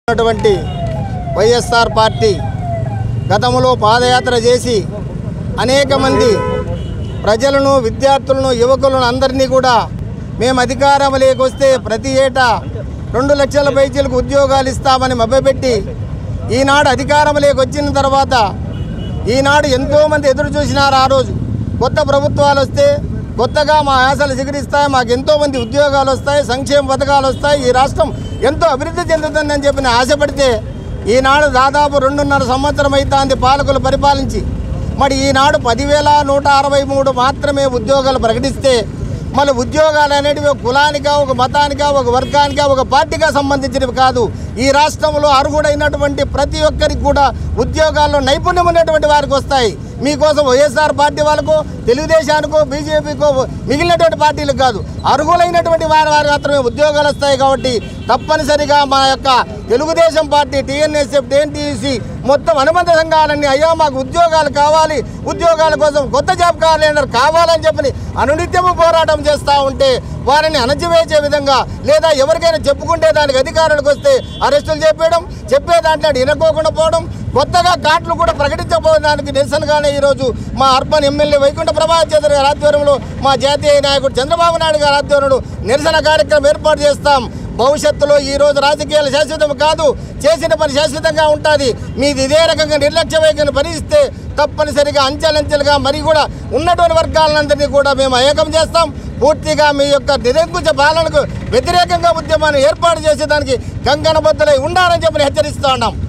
ఉన్నటువంటి వైఎస్ఆర్ పార్టీ గతంలో పాదయాత్ర చేసి అనేక మంది ప్రజలను విద్యార్థులను యువకులను అందరినీ కూడా మేము అధికారంలోకి వస్తే ప్రతి ఏటా రెండు లక్షల పైచీలకు ఉద్యోగాలు ఇస్తామని మభ్యపెట్టి ఈనాడు అధికారంలోకి వచ్చిన తర్వాత ఈనాడు ఎంతోమంది ఎదురు చూసినారు ఆ రోజు కొత్త ప్రభుత్వాలు వస్తే కొత్తగా మా ఆశలు చిగురిస్తాయి మాకు ఎంతోమంది ఉద్యోగాలు వస్తాయి సంక్షేమ పథకాలు వస్తాయి ఈ రాష్ట్రం ఎంతో అభివృద్ధి చెందుతుందని చెప్పి నేను ఆశపడితే ఈనాడు దాదాపు రెండున్నర సంవత్సరం అవుతుంది పాలకులు పరిపాలించి మరి ఈనాడు పదివేల నూట అరవై మూడు మాత్రమే ఉద్యోగాలు ప్రకటిస్తే మళ్ళీ ఉద్యోగాలు అనేటివి ఒక కులానికా ఒక మతానికా ఒక వర్గానికా ఒక పార్టీగా సంబంధించినవి కాదు ఈ రాష్ట్రంలో అర్హుడైనటువంటి ప్రతి ఒక్కరికి కూడా ఉద్యోగాల్లో నైపుణ్యం ఉన్నటువంటి వారికి వస్తాయి మీకోసం వైఎస్ఆర్ పార్టీ వాళ్ళకు తెలుగుదేశానికో బీజేపీకో మిగిలినటువంటి పార్టీలకు కాదు అర్హులైనటువంటి వారి వారి మాత్రమే ఉద్యోగాలు వస్తాయి కాబట్టి తప్పనిసరిగా మా యొక్క తెలుగుదేశం పార్టీ టీఎన్ఎస్ఎఫ్ టీఎన్టీసీ మొత్తం అనుబంధ సంఘాలన్నీ అయ్యా మాకు ఉద్యోగాలు కావాలి ఉద్యోగాల కోసం కొత్త జాబ్ క్యాలెండర్ కావాలని చెప్పని అనునిత్యము పోరాటం చేస్తూ ఉంటే వారిని అణచివేసే విధంగా లేదా ఎవరికైనా చెప్పుకుంటే దానికి అధికారులకు వస్తే అరెస్టులు చెప్పేయడం చెప్పే దాంట్లో వినకోకుండా పోవడం కొత్తగా కార్డులు కూడా ప్రకటించకపోవడానికి నిరసనగానే ఈరోజు మా అర్బన్ ఎమ్మెల్యే వైకుంఠ ప్రభాచేంద్ర గారి ఆధ్వర్యంలో మా జాతీయ నాయకుడు చంద్రబాబు నాయుడు గారి ఆధ్వర్యంలో నిరసన కార్యక్రమం ఏర్పాటు చేస్తాం భవిష్యత్తులో ఈ రోజు రాజకీయాలు శాశ్వతం కాదు చేసిన పని శాశ్వతంగా ఉంటుంది మీది ఇదే రకంగా నిర్లక్ష్య వైఖరిని భరిస్తే తప్పనిసరిగా అంచెలంచెలుగా మరి కూడా ఉన్నటువంటి వర్గాలందరినీ కూడా మేము ఏకం చేస్తాం పూర్తిగా మీ యొక్క నిరంకుశ పాలనకు వ్యతిరేకంగా ఉద్యమాన్ని ఏర్పాటు చేసేదానికి కంకణబద్ధలై ఉండాలని చెప్పి హెచ్చరిస్తా ఉన్నాం